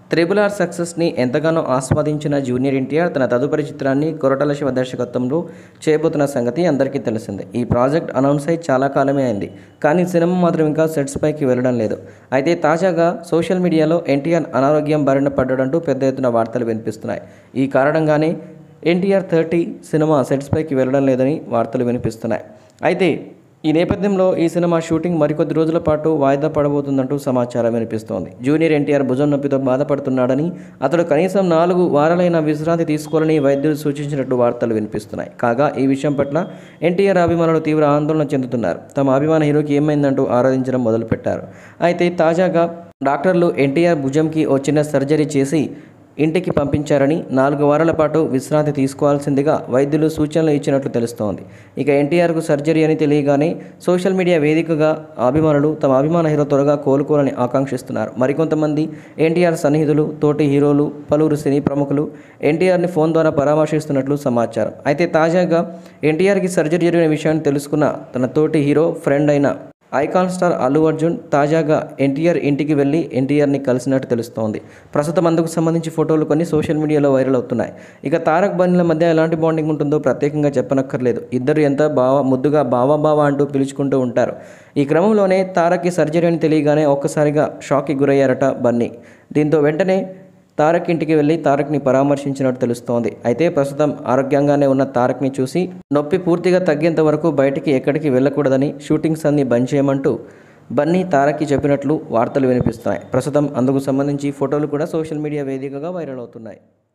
triple R సక్సెస్ని ఎంతగానో ఆస్వాదించిన junior NTR తన తదుపరి చిత్రాన్ని కొరటాల శివ దర్శకత్వంలో చేయబోతున్న సంగతి అందరికీ తెలిసిందే ఈ ప్రాజెక్ట్ అనౌన్స్ అయి చాలా కాలమే అయింది కానీ సినిమా మాత్రం ఇంకా సెట్స్ పైకి వెళ్ళడం లేదు అయితే తాజాగా సోషల్ మీడియాలో ఎన్టీఆర్ అనారోగ్యం బారిన పడ్డాడంటూ పెద్ద ఎత్తున వార్తలు వినిపిస్తున్నాయి ఈ కారణంగానే ఎన్టీఆర్ థర్టీ సినిమా సెట్స్ పైకి వెళ్ళడం లేదని వార్తలు వినిపిస్తున్నాయి అయితే ఈ నేపథ్యంలో ఈ సినిమా షూటింగ్ మరికొద్ది రోజుల పాటు వాయిదా పడబోతుందంటూ సమాచారం వినిపిస్తోంది జూనియర్ ఎన్టీఆర్ భుజం నొప్పితో బాధపడుతున్నాడని అతడు కనీసం నాలుగు వారాలైన విశ్రాంతి తీసుకోవాలని వైద్యులు సూచించినట్టు వార్తలు వినిపిస్తున్నాయి కాగా ఈ విషయం పట్ల ఎన్టీఆర్ అభిమానులు తీవ్ర ఆందోళన చెందుతున్నారు తమ అభిమాన హీరోకి ఏమైందంటూ ఆరాధించడం మొదలుపెట్టారు అయితే తాజాగా డాక్టర్లు ఎన్టీఆర్ భుజంకి ఓ చిన్న సర్జరీ చేసి ఇంటికి పంపించారని నాలుగు వారాల పాటు విశ్రాంతి తీసుకోవాల్సిందిగా వైద్యులు సూచనలు ఇచ్చినట్లు తెలుస్తోంది ఇక ఎన్టీఆర్కు సర్జరీ అని తెలియగానే సోషల్ మీడియా వేదికగా అభిమానులు తమ అభిమాన హీరో త్వరగా కోలుకోవాలని ఆకాంక్షిస్తున్నారు మరికొంతమంది ఎన్టీఆర్ సన్నిహితులు తోటి హీరోలు పలువురు సినీ ప్రముఖులు ఎన్టీఆర్ని ఫోన్ ద్వారా పరామర్శిస్తున్నట్లు సమాచారం అయితే తాజాగా ఎన్టీఆర్కి సర్జరీ జరిగిన విషయాన్ని తెలుసుకున్న తన తోటి హీరో ఫ్రెండ్ అయిన ఐకాన్ స్టార్ అల్లు అర్జున్ తాజాగా ఎన్టీఆర్ ఇంటికి వెళ్ళి ఎన్టీఆర్ని కలిసినట్టు తెలుస్తోంది ప్రస్తుతం అందుకు సంబంధించి ఫోటోలు కొన్ని సోషల్ మీడియాలో వైరల్ అవుతున్నాయి ఇక తారక్ బన్నీల మధ్య ఎలాంటి బాండింగ్ ఉంటుందో ప్రత్యేకంగా చెప్పనక్కర్లేదు ఇద్దరు ఎంత బావ ముద్దుగా బావా బావా అంటూ పిలుచుకుంటూ ఉంటారు ఈ క్రమంలోనే తారక్కి సర్జరీ అని తెలియగానే ఒక్కసారిగా షాక్కి గురయ్యారట బన్నీ దీంతో వెంటనే తారక్ ఇంటికి వెళ్ళి తారక్ని పరామర్శించినట్టు తెలుస్తోంది అయితే ప్రస్తుతం ఆరోగ్యంగానే ఉన్న తారక్ని చూసి నొప్పి పూర్తిగా తగ్గేంత వరకు బయటికి ఎక్కడికి వెళ్ళకూడదని షూటింగ్స్ అన్ని బంద్ చేయమంటూ బన్నీ తారక్కి చెప్పినట్లు వార్తలు వినిపిస్తున్నాయి ప్రస్తుతం అందుకు సంబంధించి ఫోటోలు కూడా సోషల్ మీడియా వేదికగా వైరల్ అవుతున్నాయి